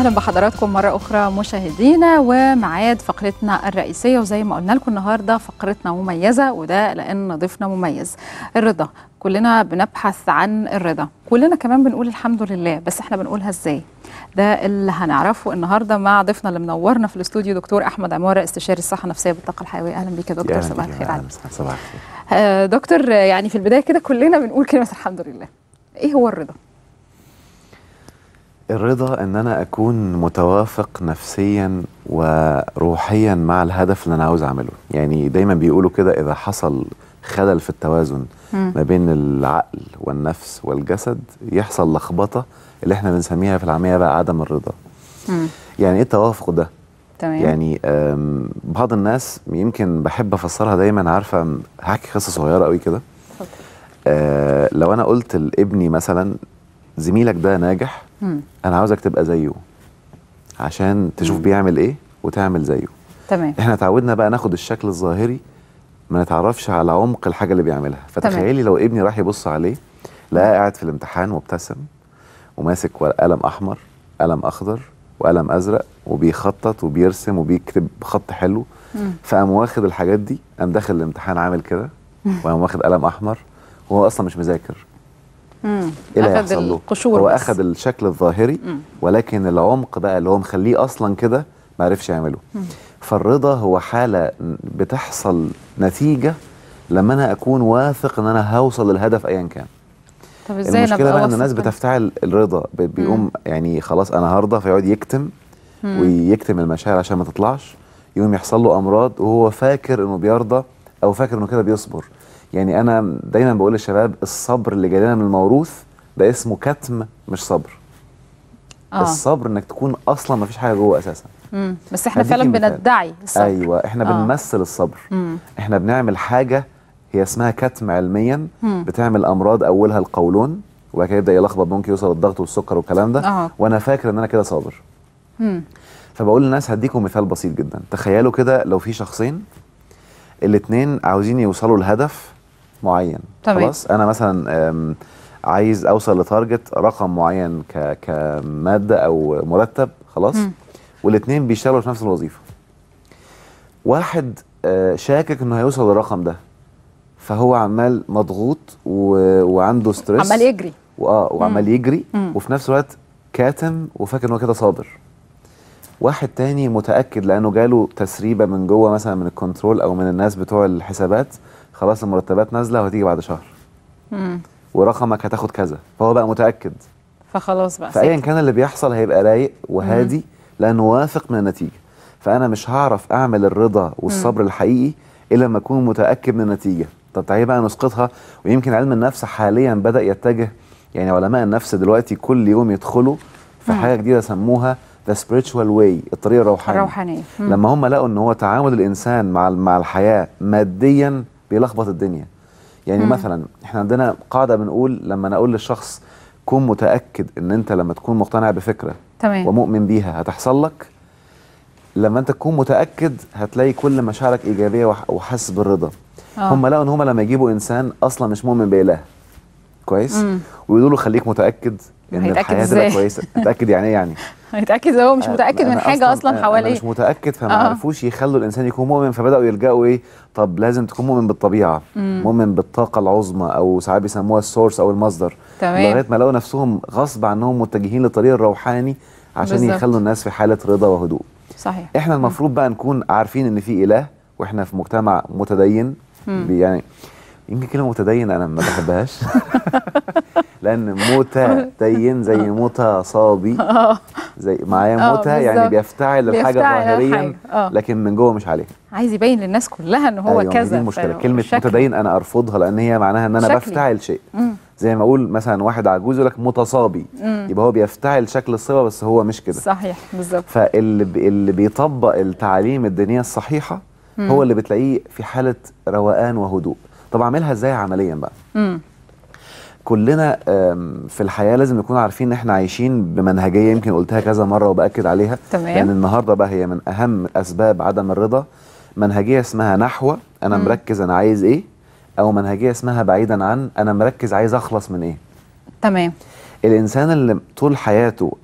اهلا بحضراتكم مره اخرى مشاهدينا وميعاد فقرتنا الرئيسيه وزي ما قلنا لكم النهارده فقرتنا مميزه وده لان ضيفنا مميز الرضا كلنا بنبحث عن الرضا كلنا كمان بنقول الحمد لله بس احنا بنقولها ازاي ده اللي هنعرفه النهارده مع ضيفنا اللي منورنا في الاستوديو دكتور احمد عماره استشاري الصحه النفسيه بالطاقه الحيويه اهلا بيك يا دكتور صباح الخير عليك صباح الخير آه دكتور يعني في البدايه كده كلنا بنقول كلمه الحمد لله ايه هو الرضا الرضا ان انا اكون متوافق نفسيا وروحيا مع الهدف اللي انا عاوز اعمله يعني دايما بيقولوا كده اذا حصل خلل في التوازن مم. ما بين العقل والنفس والجسد يحصل لخبطه اللي احنا بنسميها في العاميه بقى عدم الرضا مم. يعني ايه التوافق ده تمام يعني آم، بعض الناس يمكن بحب افسرها دايما عارفه هحكي قصه صغيره قوي كده اتفضل. آه لو انا قلت لابني مثلا زميلك ده ناجح مم. انا عاوزك تبقى زيه عشان تشوف مم. بيعمل ايه وتعمل زيه تمام احنا اتعودنا بقى ناخد الشكل الظاهري ما نتعرفش على عمق الحاجه اللي بيعملها فتخيلي لو ابني راح يبص عليه لقاه قاعد في الامتحان مبتسم وماسك ورق- قلم احمر قلم اخضر وقلم ازرق وبيخطط وبيرسم وبيكتب بخط حلو مم. فقام واخد الحاجات دي قام داخل الامتحان عامل كده وقام واخد قلم احمر وهو اصلا مش مذاكر مم. ايه اللي اخذ هيحصل له؟ القشور هو بس. اخذ الشكل الظاهري مم. ولكن العمق بقى اللي هو مخليه اصلا كده ما عرفش يعمله مم. فالرضا هو حاله بتحصل نتيجه لما انا اكون واثق ان انا هوصل للهدف ايا كان طب ازاي المشكله نبقى بقى ان واثق الناس كده؟ بتفتعل الرضا ب- بيقوم يعني خلاص انا هرضى فيقعد يكتم مم. ويكتم المشاعر عشان ما تطلعش يقوم يحصل له امراض وهو فاكر انه بيرضى او فاكر انه كده بيصبر يعني انا دايما بقول للشباب الصبر اللي جاي لنا من الموروث ده اسمه كتم مش صبر اه الصبر انك تكون اصلا ما فيش حاجه جوه اساسا مم. بس احنا هديكي فعلا مثال. بندعي الصبر ايوه احنا آه. بنمثل الصبر مم. احنا بنعمل حاجه هي اسمها كتم علميا مم. بتعمل امراض اولها القولون وبعد كده يبدا يلخبط ممكن يوصل الضغط والسكر والكلام ده اه وانا فاكر ان انا كده صابر مم. فبقول للناس هديكم مثال بسيط جدا تخيلوا كده لو في شخصين الاثنين عاوزين يوصلوا لهدف معين تمام. خلاص انا مثلا أم، عايز اوصل لتارجت رقم معين ك كماده او مرتب خلاص مم. والاثنين بيشتغلوا في نفس الوظيفه واحد آه، شاكك انه هيوصل للرقم ده فهو عمال مضغوط و... وعنده ستريس عمال يجري واه وعمال يجري مم. وفي نفس الوقت كاتم وفاكر ان هو كده صابر واحد تاني متاكد لانه جاله تسريبه من جوه مثلا من الكنترول او من الناس بتوع الحسابات خلاص المرتبات نازله وهتيجي بعد شهر مم. ورقمك هتاخد كذا فهو بقى متاكد فخلاص بقى فايا سكت. كان اللي بيحصل هيبقى رايق وهادي لانه واثق من النتيجه فانا مش هعرف اعمل الرضا والصبر الحقيقي الا لما اكون متاكد من النتيجه طب تعالي بقى نسقطها ويمكن علم النفس حاليا بدا يتجه يعني علماء النفس دلوقتي كل يوم يدخلوا في مم. حاجه جديده سموها ذا spiritual way الطريقه الروحانيه الروحانيه مم. لما هم لقوا ان هو تعامل الانسان مع مع الحياه ماديا بيلخبط الدنيا يعني مم. مثلا احنا عندنا قاعده بنقول لما انا اقول للشخص كن متاكد ان انت لما تكون مقتنع بفكره تمام ومؤمن بيها هتحصل لك لما انت تكون متاكد هتلاقي كل مشاعرك ايجابيه وح- وحاسس بالرضا آه. هم لقوا ان هم لما يجيبوا انسان اصلا مش مؤمن باله كويس مم. ويقولوا له خليك متاكد ان هيتأكد الحياه إزاي؟ تبقى كويسه متاكد يعني ايه يعني هيتاكد هو مش متاكد من أنا حاجه اصلا أنا حواليه مش متاكد فما آه. عرفوش يخلوا الانسان يكون مؤمن فبداوا يلجأوا ايه طب لازم تكون مؤمن بالطبيعه مم. مؤمن بالطاقه العظمى او ساعات بيسموها السورس او المصدر تمام. لغايه ما لقوا نفسهم غصب عنهم متجهين للطريق الروحاني عشان بالظبط. يخلوا الناس في حاله رضا وهدوء صحيح احنا المفروض بقى نكون عارفين ان في اله واحنا في مجتمع متدين مم. بي- يعني يمكن كلمه متدين انا ما بحبهاش لان متدين زي متصابي اه زي معايا آه، متى يعني بالظبط. بيفتعل الحاجه بيفتعل ظاهريا الحاجة، آه. لكن من جوه مش عليه عايز يبين للناس كلها ان هو أيوة، كذا دي المشكله ف- كلمه شكل. متدين انا ارفضها لان هي معناها ان انا شكلي. بفتعل شيء مم. زي ما اقول مثلا واحد عجوز يقول لك متصابي مم. يبقى هو بيفتعل شكل الصبا بس هو مش كده صحيح بالظبط فاللي ب- اللي بيطبق التعاليم الدينيه الصحيحه مم. هو اللي بتلاقيه في حاله روقان وهدوء طب اعملها ازاي عمليا بقى مم. كلنا آم، في الحياه لازم نكون عارفين ان احنا عايشين بمنهجيه يمكن قلتها كذا مره وباكد عليها تمام. لان النهارده بقى هي من اهم اسباب عدم الرضا منهجيه اسمها نحو انا مم. مركز انا عايز ايه او منهجيه اسمها بعيدا عن انا مركز عايز اخلص من ايه تمام الانسان اللي طول حياته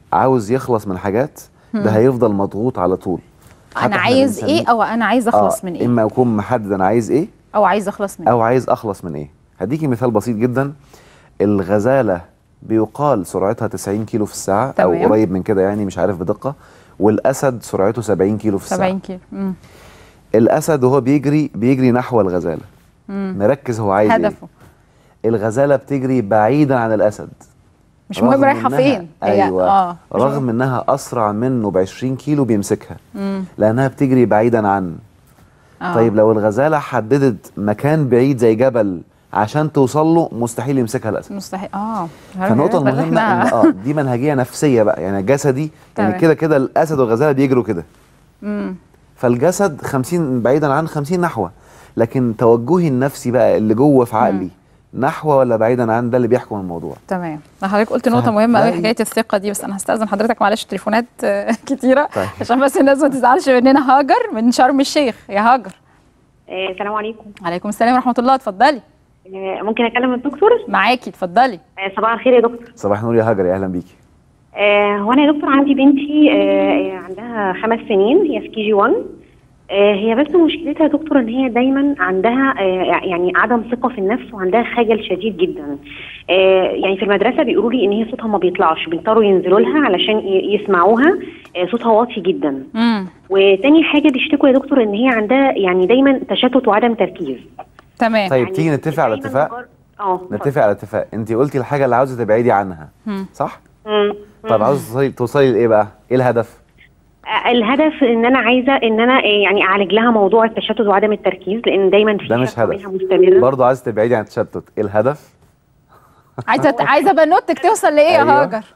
عاوز يخلص من حاجات ده هيفضل مضغوط على طول حتى انا إحنا عايز ايه بنسميه- او انا عايز اخلص آه، من ايه اما اكون محدد انا عايز ايه او عايز اخلص من او عايز اخلص من ايه هديكي مثال بسيط جدا الغزاله بيقال سرعتها 90 كيلو في الساعه تمام. او قريب من كده يعني مش عارف بدقه والاسد سرعته 70 كيلو في الساعه 70 كيلو مم. الاسد وهو بيجري بيجري نحو الغزاله مركز هو عايز هدفه ايه الغزاله بتجري بعيدا عن الاسد مش مهم رغم رايحه إنها- فين هي ايوه اه مش رغم مهم. انها اسرع منه ب 20 كيلو بيمسكها مم. لانها بتجري بعيدا عنه آه. طيب لو الغزاله حددت مكان بعيد زي جبل عشان توصل له مستحيل يمسكها الاسد مستحيل اه فالنقطة بالنسبة المهمة ان إحنا- اه دي منهجية نفسية بقى يعني جسدي يعني تمام. كده كده الاسد والغزالة بيجروا كده مم. فالجسد 50 بعيدا عن 50 نحوه لكن توجهي النفسي بقى اللي جوه في عقلي نحو ولا بعيدا عن ده اللي بيحكم الموضوع تمام حضرتك قلت نقطة مهمة قوي فهتلاقي- حكاية الثقة دي بس أنا هستأذن حضرتك معلش تليفونات آه، كتيرة طيب. عشان بس الناس ما تزعلش مننا هاجر من شرم الشيخ يا هاجر آه، السلام عليكم عليكم السلام ورحمة الله اتفضلي آه، ممكن اكلم الدكتور معاكي اتفضلي آه، صباح الخير يا دكتور صباح النور يا هاجر يا اهلا بيكي آه، هو انا يا دكتور عندي بنتي آه، آه، عندها خمس سنين هي في كي جي 1 آه، هي بس مشكلتها يا دكتور ان هي دايما عندها آه، يعني عدم ثقه في النفس وعندها خجل شديد جدا آه، يعني في المدرسه بيقولوا لي ان هي صوتها ما بيطلعش بيضطروا ينزلوا لها علشان ي- يسمعوها آه، صوتها واطي جدا امم وتاني حاجه بيشتكوا يا دكتور ان هي عندها يعني دايما تشتت وعدم تركيز تمام طيب يعني تيجي نتفق على دايماً اتفاق مجر- اه اتفضل. نتفق على اتفاق انت قلتي الحاجة اللي عاوزة تبعدي عنها مم. صح مم. طب عاوزة توصلي توصلي لايه بقى ايه الهدف الهدف ان انا عايزه ان انا إيه يعني اعالج لها موضوع التشتت وعدم التركيز لان دايما في ده مش شك منها هدف مستمره برضه عايزة تبعدي عن التشتت ايه الهدف عايزة عايزة بنوتك توصل لإيه يا أيوة. هاجر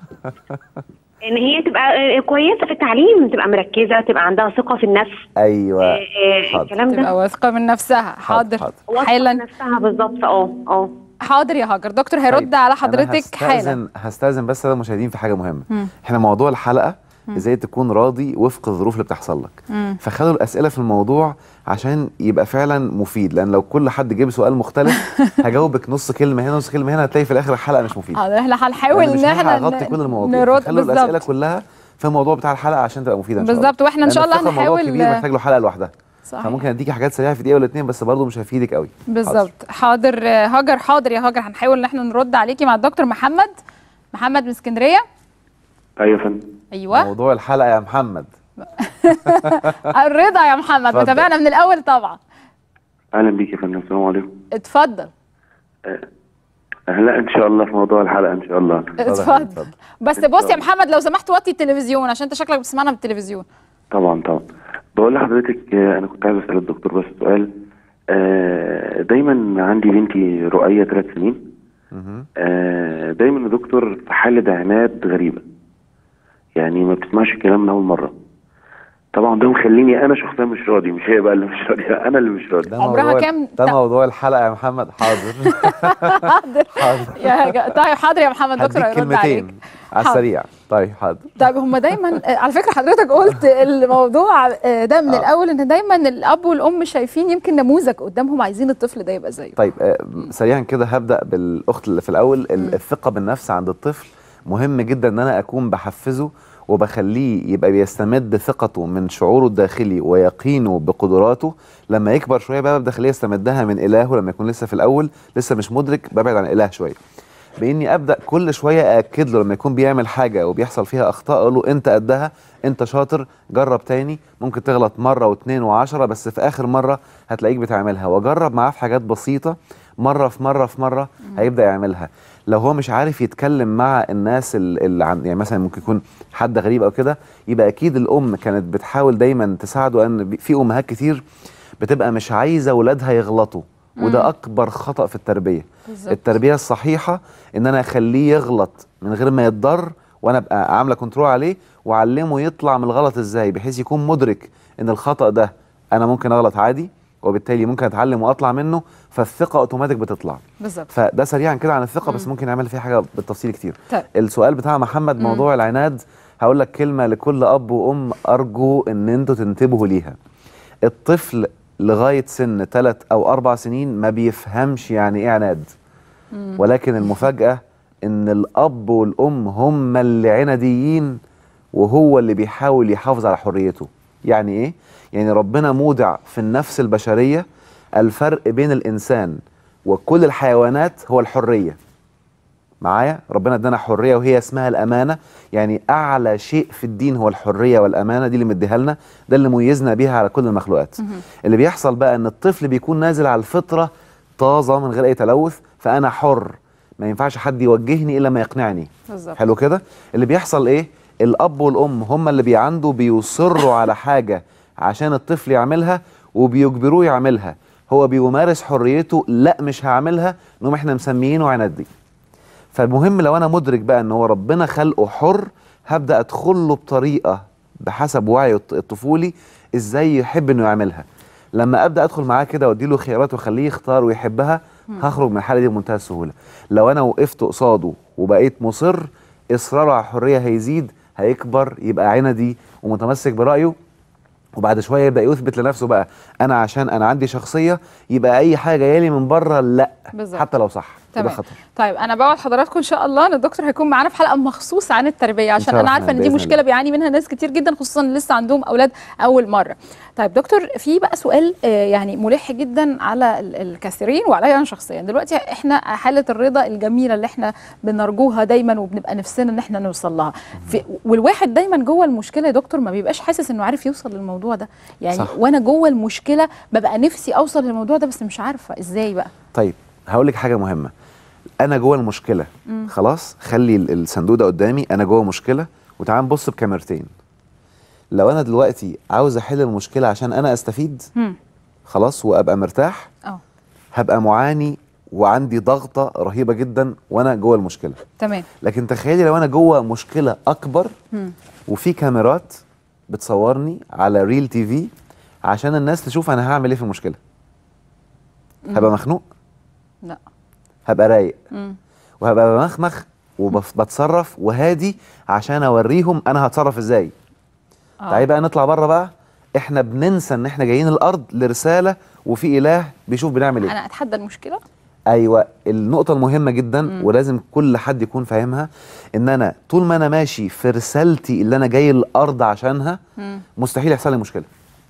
ان هي تبقى آه، كويسه في التعليم تبقى مركزه تبقى عندها ثقه في النفس ايوه آه، آه، حاضر. الكلام تبقى ده واثقة من نفسها حاضر حاضر. واثقة في حالا نفسها بالظبط اه اه حاضر يا هاجر دكتور هيرد طيب، على أنا حضرتك حالا هستأذن هستأذن بس الساده المشاهدين في حاجة مهمة مم. احنا موضوع الحلقة ازاي تكون راضي وفق الظروف اللي بتحصل لك مم. فخلوا الاسئله في الموضوع عشان يبقى فعلا مفيد لان لو كل حد جيب سؤال مختلف هجاوبك نص كلمه هنا نص كلمه هنا هتلاقي في الاخر الحلقه مش مفيده حاضر احنا هنحاول لأن مش ان هنلحق احنا نغطي كل المواضيع نرد خلوا الاسئله بالظبط كلها في الموضوع بتاع الحلقه عشان تبقى مفيده ان شاء الله بالظبط واحنا ان شاء لأن الله الثقة موضوع هنحاول كبير محتاج له حلقه لوحدها صحيح. فممكن اديكي حاجات سريعه في دقيقه ولا اتنين بس برضه مش هفيدك قوي بالظبط حاضر آه، هاجر حاضر يا هاجر هنحاول ان احنا نرد عليكي مع الدكتور محمد محمد من اسكندريه ايوه يا فندم ايوه موضوع الحلقه يا محمد الرضا يا محمد اتفضل. متابعنا من الاول طبعا اهلا بيك يا فندم السلام عليكم اتفضل لا ان شاء الله في موضوع الحلقه ان شاء الله اتفضل اتفضل. بس بص يا محمد لو سمحت وطي التلفزيون عشان انت شكلك بتسمعنا بالتلفزيون طبعا طبعا بقول لحضرتك آه، انا كنت عايز اسال الدكتور بس سؤال آه، دايما عندي بنتي رؤية ثلاث سنين مهم. آه، دايما يا دكتور في حالة عناد غريبة يعني ما بتسمعش الكلام من أول مرة طبعا ده مخليني أنا شخصيا مش راضي مش هي بقى اللي مش راضية أنا اللي مش راضي ده عمرها موضوع كام؟ ده لا. موضوع الحلقه يا محمد حاضر حاضر حاضر يا جا- طيب حاضر يا محمد دكتور هديك هيرد عليك كلمتين على حاضر. السريع طيب حاضر طيب هم دايما آه، على فكره حضرتك قلت الموضوع آه، ده من آه. الاول ان دايما الاب والام شايفين يمكن نموذج قدامهم عايزين الطفل ده يبقى زيه طيب آه، سريعا كده هبدا بالاخت اللي في الاول ال- الثقه بالنفس عند الطفل مهم جدا ان انا اكون بحفزه وبخليه يبقى بيستمد ثقته من شعوره الداخلي ويقينه بقدراته لما يكبر شويه بقى ببدا اخليه يستمدها من الهه لما يكون لسه في الاول لسه مش مدرك ببعد عن الاله شويه باني ابدا كل شويه اكد له لما يكون بيعمل حاجه وبيحصل فيها اخطاء اقول له انت قدها انت شاطر جرب تاني ممكن تغلط مره واثنين وعشرة بس في اخر مره هتلاقيك بتعملها واجرب معاه في حاجات بسيطه مره في مره في مره هيبدا يعملها لو هو مش عارف يتكلم مع الناس ال- اللي عن يعني مثلا ممكن يكون حد غريب او كده يبقى اكيد الام كانت بتحاول دايما تساعده ان بي- في امهات كتير بتبقى مش عايزه اولادها يغلطوا وده اكبر خطا في التربيه بالظبط. التربيه الصحيحه ان انا اخليه يغلط من غير ما يتضر وانا ابقى عامله كنترول عليه واعلمه يطلع من الغلط ازاي بحيث يكون مدرك ان الخطا ده انا ممكن اغلط عادي وبالتالي ممكن اتعلم واطلع منه فالثقه اوتوماتيك بتطلع بالظبط فده سريعا كده عن الثقه بس ممكن نعمل فيه حاجه بالتفصيل كتير طيب. السؤال بتاع محمد موضوع العناد هقول لك كلمه لكل اب وام ارجو ان انتوا تنتبهوا ليها الطفل لغايه سن ثلاث او اربع سنين ما بيفهمش يعني ايه عناد ولكن المفاجاه ان الاب والام هم اللي عناديين وهو اللي بيحاول يحافظ على حريته يعني ايه يعني ربنا مودع في النفس البشريه الفرق بين الانسان وكل الحيوانات هو الحريه معايا ربنا ادانا حريه وهي اسمها الامانه يعني اعلى شيء في الدين هو الحريه والامانه دي اللي مديها لنا ده اللي ميزنا بيها على كل المخلوقات اللي بيحصل بقى ان الطفل بيكون نازل على الفطره طازه من غير اي تلوث فانا حر ما ينفعش حد يوجهني الا ما يقنعني بالظبط حلو كده اللي بيحصل ايه الاب والام هم اللي بيعندوا بيصروا على حاجه عشان الطفل يعملها وبيجبروه يعملها هو بيمارس حريته لا مش هعملها نقوم احنا مسميينه عنادي فالمهم لو انا مدرك بقى ان هو ربنا خلقه حر هبدا ادخل له بطريقه بحسب وعيه الط- الطفولي ازاي يحب انه يعملها لما ابدا ادخل معاه كده وادي له خيارات واخليه يختار ويحبها هخرج من الحاله دي بمنتهى السهوله لو انا وقفت قصاده وبقيت مصر اصراره على الحريه هيزيد هيكبر يبقى عندي ومتمسك برايه وبعد شويه يبدا يثبت لنفسه بقى انا عشان انا عندي شخصيه يبقى اي حاجه جايه لي من بره لا بالظبط. حتى لو صح ده تمام خطر طيب انا بوعد حضراتكم ان شاء الله ان الدكتور هيكون معانا في حلقه مخصوص عن التربيه عشان شاء انا الله عارفه ان دي بإذن مشكله الله. بيعاني منها ناس كتير جدا خصوصا اللي لسه عندهم اولاد اول مره طيب دكتور في بقى سؤال آه، يعني ملح جدا على ال- الكثيرين وعليا انا شخصيا دلوقتي احنا حاله الرضا الجميله اللي احنا بنرجوها دايما وبنبقى نفسنا ان احنا نوصل لها في والواحد دايما جوه المشكله يا دكتور ما بيبقاش حاسس انه عارف يوصل للموضوع ده يعني صح. وانا جوه المشكله ببقى نفسي اوصل للموضوع ده بس مش عارفه ازاي بقى طيب هقول لك حاجه مهمه انا جوه المشكله خلاص خلي ال- الصندوق ده قدامي انا جوه مشكله وتعال نبص بكاميرتين لو انا دلوقتي عاوز احل المشكله عشان انا استفيد مم. خلاص وابقى مرتاح اه هبقى معاني وعندي ضغطه رهيبه جدا وانا جوه المشكله تمام لكن تخيلي لو انا جوه مشكله اكبر مم. وفي كاميرات بتصورني على ريل تي في عشان الناس تشوف انا هعمل ايه في المشكله هبقى مخنوق لا هبقى رايق مم. وهبقى بمخمخ وبتصرف وهادي عشان اوريهم انا هتصرف ازاي آه. تعالي بقى نطلع بره بقى احنا بننسى ان احنا جايين الارض لرساله وفي اله بيشوف بنعمل ايه انا اتحدى المشكله ايوه النقطه المهمه جدا ولازم كل حد يكون فاهمها ان انا طول ما انا ماشي في رسالتي اللي انا جاي الارض عشانها مم. مستحيل يحصل لي مشكله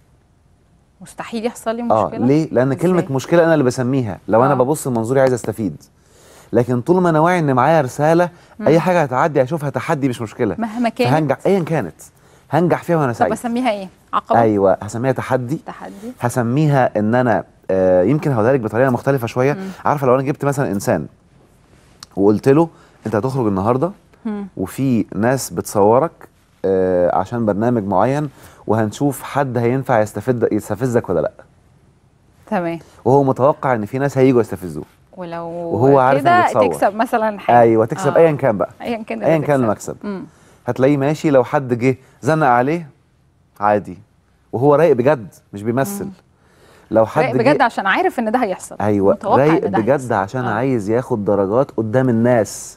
مستحيل يحصل لي اه مشكله ليه لان إزاي؟ كلمه مشكله انا اللي بسميها لو انا آه. ببص منظوري عايز استفيد لكن طول ما انا واعي ان معايا رساله اي حاجه هتعدي اشوفها تحدي مش مشكله مهما كانت هنجح ايا كانت هنجح فيها وانا طب سعيد اسميها ايه عقبه ايوه هسميها تحدي تحدي هسميها ان انا آه يمكن هقولها لك بطريقه مختلفه شويه عارفه لو انا جبت مثلا انسان وقلت له انت هتخرج النهارده مم. وفي ناس بتصورك آه عشان برنامج معين وهنشوف حد هينفع يستفد يستفزك ولا لا تمام وهو متوقع ان في ناس هيجوا يستفزوه ولو وهو عارف إنه كده بيتصور. تكسب مثلا حاجه ايوه تكسب آه. ايا كان بقى ايا كان ايا اللي كان تكسب. المكسب مم. هتلاقيه ماشي لو حد جه زنق عليه عادي وهو رايق بجد مش بيمثل لو حد رايق جه- بجد عشان عارف ان ده هيحصل ايوه متوقع رايق إن ده بجد هيحصل. عشان آه. عايز ياخد درجات قدام الناس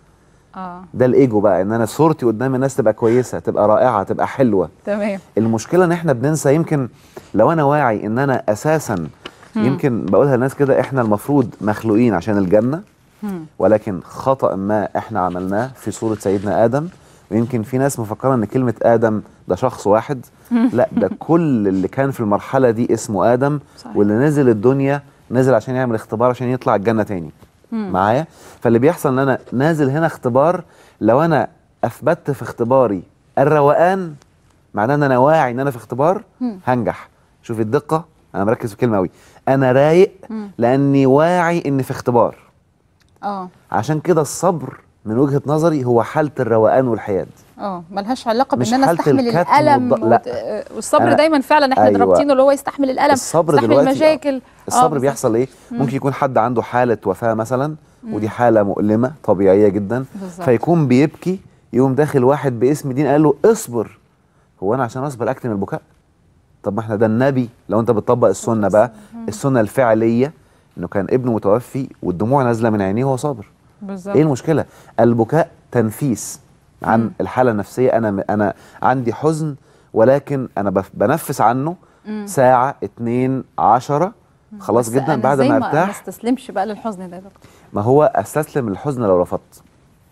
اه ده الايجو بقى ان انا صورتي قدام الناس تبقى كويسه تبقى رائعه تبقى حلوه تمام المشكله ان احنا بننسى يمكن لو انا واعي ان انا اساسا يمكن بقولها للناس كده احنا المفروض مخلوقين عشان الجنه مم. ولكن خطا ما احنا عملناه في صوره سيدنا ادم ويمكن في ناس مفكره ان كلمه ادم ده شخص واحد لا ده كل اللي كان في المرحله دي اسمه ادم صحيح. واللي نزل الدنيا نزل عشان يعمل اختبار عشان يطلع الجنه تاني معايا فاللي بيحصل ان انا نازل هنا اختبار لو انا اثبتت في اختباري الروقان معناه ان انا واعي ان انا في اختبار هنجح شوف الدقه انا مركز في كلمه قوي انا رايق لاني واعي اني في اختبار اه عشان كده الصبر من وجهه نظري هو حاله الروقان والحياد اه ملهاش علاقه مش بان انا حالة استحمل الكتم الالم والض- لا. وت- آه، والصبر أنا- دايما فعلا احنا أيوة. ضربتينه اللي هو يستحمل الالم الصبر يستحمل دلوقتي المشاكل الصبر بالظبط. بيحصل ايه ممكن يكون حد عنده حاله وفاه مثلا ودي حاله مؤلمه طبيعيه جدا بالظبط. فيكون بيبكي يقوم داخل واحد باسم دين قال له اصبر هو انا عشان اصبر اكتم البكاء طب ما احنا ده النبي لو انت بتطبق السنه بقى السنه الفعليه انه كان ابنه متوفي والدموع نازله من عينيه وهو صابر بالظبط ايه المشكله البكاء تنفيس عن الحاله النفسيه انا انا عندي حزن ولكن انا بف- بنفس عنه ساعه اتنين عشرة خلاص بس جدا أنا بعد إزاي ما ما ارتاح استسلمش بقى للحزن ده يا دكتور ما هو استسلم الحزن لو رفضت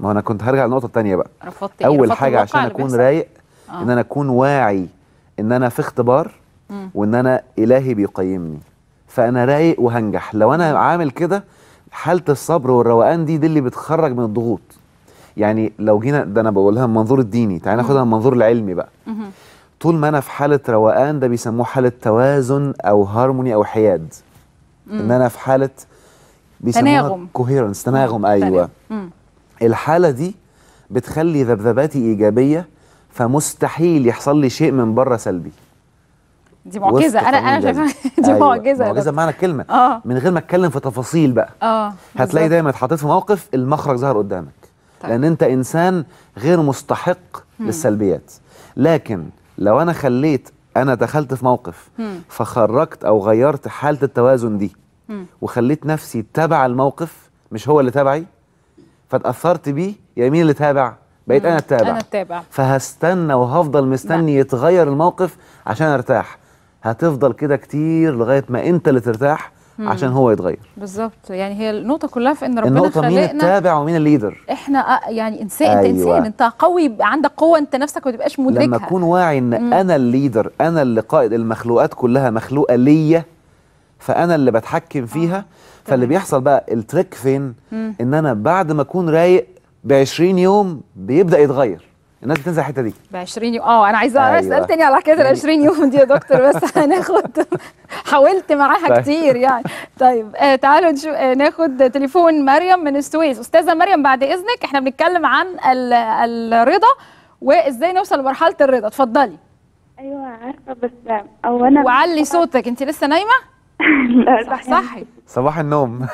ما هو انا كنت هرجع للنقطه الثانيه بقى رفضت إيه؟ اول رفضت حاجه الواقع عشان اللي اكون بيحصل؟ رايق آه. ان انا اكون واعي ان انا في اختبار مم. وان انا الهي بيقيمني فانا رايق وهنجح لو انا عامل كده حاله الصبر والروقان دي دي اللي بتخرج من الضغوط يعني لو جينا ده انا بقولها من المنظور الديني تعالى ناخدها من المنظور العلمي بقى مهم. طول ما انا في حاله روقان ده بيسموه حاله توازن او هارموني او حياد ان انا في حاله بيسموها تناغم. كوهيرنس تناغم ايوه مم. الحاله دي بتخلي ذبذباتي ايجابيه فمستحيل يحصل لي شيء من بره سلبي دي معجزه وفق انا قانون انا الجذب. شايفاها دي أيوة. معجزه يا معجزه دكتور. بمعنى الكلمه اه من غير ما اتكلم في تفاصيل بقى اه هتلاقي بالظبط. دايما اتحطيت في موقف المخرج ظهر قدامك طيب. لان انت انسان غير مستحق للسلبيات لكن لو انا خليت انا دخلت في موقف مم. فخرجت او غيرت حاله التوازن دي مم. وخليت نفسي تبع الموقف مش هو اللي تبعي فاتاثرت بيه يا مين اللي تابع بقيت انا التابع انا التابع فهستنى وهفضل مستني يتغير الموقف عشان ارتاح هتفضل كده كتير لغايه ما انت اللي ترتاح عشان هو يتغير بالظبط يعني هي النقطه كلها في ان ربنا النقطه مين خلقنا التابع ومين الليدر احنا آه، يعني انسان انت أيوة. انسان انت قوي يبقى عندك قوه انت نفسك ما تبقاش مدركها لما اكون واعي ان انا الليدر انا اللي قائد المخلوقات كلها مخلوقه ليا فانا اللي بتحكم فيها فاللي بيحصل بقى التريك فين مم. ان انا بعد ما اكون رايق ب 20 يوم بيبدا يتغير الناس بتنسى الحته دي ب 20 يوم اه انا عايزه أيوة. أيوة. اسال تاني على حكايه ال 20 يوم دي يا دكتور بس هناخد حاولت معاها طيب. كتير يعني طيب آه تعالوا نشوف آه ناخد تليفون مريم من السويس استاذه مريم بعد اذنك احنا بنتكلم عن ال- الرضا وازاي نوصل لمرحله الرضا اتفضلي ايوه عارفه بس او انا وعلي صوتك انت لسه نايمه لا صح صح صحي صباح النوم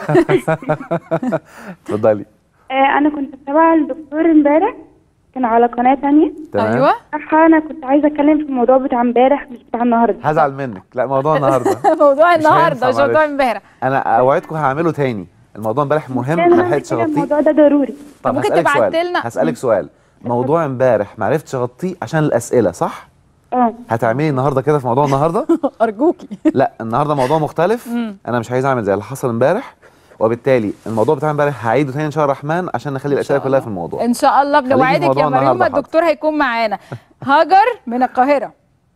اتفضلي آه انا كنت بتابع الدكتور امبارح كان على قناه تانية تمام ايوه صراحه انا كنت عايزه اتكلم في الموضوع بتاع امبارح مش بتاع النهارده هزعل منك لا موضوع النهارده موضوع مش النهارده هينفع مش موضوع معلش. امبارح انا اوعدكم هعمله تاني الموضوع امبارح مهم أنا ما بعمل لحقتش كده اغطيه الموضوع ده ضروري طب ممكن هسألك تبعت سؤال لنا- هسألك سؤال موضوع امبارح ما عرفتش اغطيه عشان الاسئله صح اه هتعملي النهارده كده في موضوع النهارده ارجوكي لا النهارده موضوع مختلف انا مش عايز اعمل زي اللي حصل امبارح وبالتالي الموضوع بتاع امبارح هعيده تاني ان شاء الله الرحمن عشان نخلي الاسئله كلها في الموضوع ان شاء الله خليكي في بنوعدك موضوع يا النهاردة مريومه حاضر. الدكتور هيكون معانا هاجر من القاهره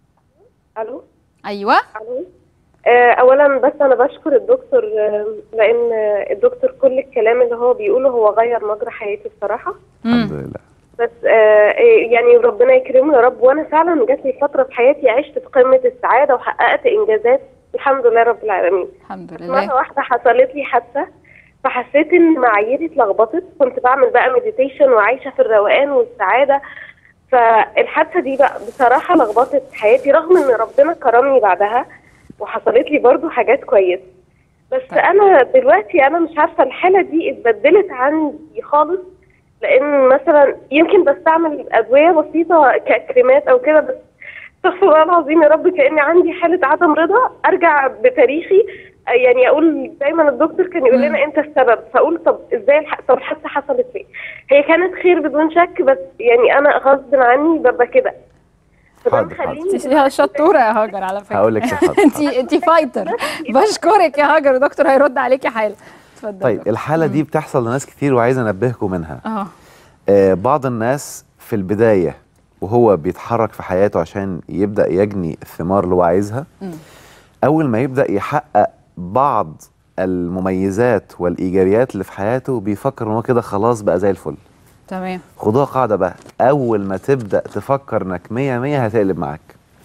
الو ايوه الو آه، اولا بس انا بشكر الدكتور آه، لان آه، الدكتور كل الكلام اللي هو بيقوله هو غير مجرى حياتي بصراحه الحمد لله بس آه، آه، يعني ربنا يكرمه يا رب وانا فعلا جات لي فتره في حياتي عشت في قمه السعاده وحققت انجازات الحمد لله رب العالمين الحمد مره لله واحده حصلت لي حادثه فحسيت ان معاييري اتلخبطت كنت بعمل بقى مديتيشن وعايشه في الروقان والسعاده فالحادثه دي بقى بصراحه لخبطت حياتي رغم ان ربنا كرمني بعدها وحصلت لي برضو حاجات كويسه بس طيب. انا دلوقتي انا مش عارفه الحاله دي اتبدلت عندي خالص لان مثلا يمكن بستعمل ادويه بسيطه ككريمات او كده بس استغفر الله العظيم يا رب كاني عندي حاله عدم رضا ارجع بتاريخي يعني اقول دايما الدكتور كان يقول لنا انت السبب فاقول طب ازاي الح... طب الحادثه حصلت ليه؟ هي كانت خير بدون شك بس يعني انا غصب عني ببقى كده فده حاضر، حاضر. مخليني انت فيها شطوره يا هاجر على فكره هقول لك يا حاضر انت انت فايتر بشكرك يا هاجر الدكتور هيرد عليكي حالا اتفضل طيب الحاله دي بتحصل لناس كتير وعايز انبهكم منها اه آه بعض الناس في البدايه وهو بيتحرك في حياته عشان يبدا يجني الثمار اللي هو عايزها مم. اول ما يبدا يحقق بعض المميزات والايجابيات اللي في حياته بيفكر ان هو كده خلاص بقى زي الفل تمام خدوها قاعده بقى اول ما تبدا تفكر انك 100 100 هتقلب معاك